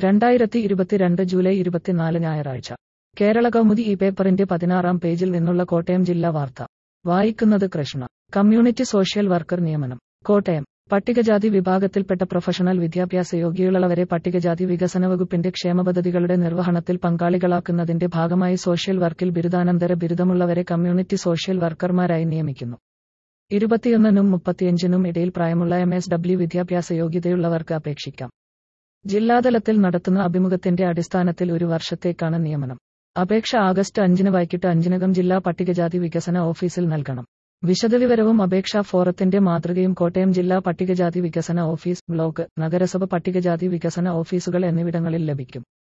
രണ്ടായിരത്തി ഇരുപത്തിരണ്ട് ജൂലൈ ഇരുപത്തിനാല് ഞായറാഴ്ച കേരള കൗമുദി ഈ പേപ്പറിന്റെ പതിനാറാം പേജിൽ നിന്നുള്ള കോട്ടയം ജില്ലാ വാർത്ത വായിക്കുന്നത് കൃഷ്ണ കമ്മ്യൂണിറ്റി സോഷ്യൽ വർക്കർ നിയമനം കോട്ടയം പട്ടികജാതി വിഭാഗത്തിൽപ്പെട്ട പ്രൊഫഷണൽ വിദ്യാഭ്യാസ യോഗ്യതയുള്ളവരെ പട്ടികജാതി വികസന വകുപ്പിന്റെ ക്ഷേമപദ്ധതികളുടെ നിർവഹണത്തിൽ പങ്കാളികളാക്കുന്നതിന്റെ ഭാഗമായി സോഷ്യൽ വർക്കിൽ ബിരുദാനന്തര ബിരുദമുള്ളവരെ കമ്മ്യൂണിറ്റി സോഷ്യൽ വർക്കർമാരായി നിയമിക്കുന്നു ഇരുപത്തിയൊന്നിനും മുപ്പത്തിയഞ്ചിനും ഇടയിൽ പ്രായമുള്ള എം എസ് ഡബ്ല്യു വിദ്യാഭ്യാസ യോഗ്യതയുള്ളവർക്ക് അപേക്ഷിക്കാം ജില്ലാതലത്തിൽ നടത്തുന്ന അഭിമുഖത്തിന്റെ അടിസ്ഥാനത്തിൽ ഒരു വർഷത്തേക്കാണ് നിയമനം അപേക്ഷ ആഗസ്റ്റ് അഞ്ചിന് വൈകിട്ട് അഞ്ചിനകം ജില്ലാ പട്ടികജാതി വികസന ഓഫീസിൽ നൽകണം വിശദവിവരവും അപേക്ഷാ ഫോറത്തിന്റെ മാതൃകയും കോട്ടയം ജില്ലാ പട്ടികജാതി വികസന ഓഫീസ് ബ്ലോക്ക് നഗരസഭ പട്ടികജാതി വികസന ഓഫീസുകൾ എന്നിവിടങ്ങളിൽ ലഭിക്കും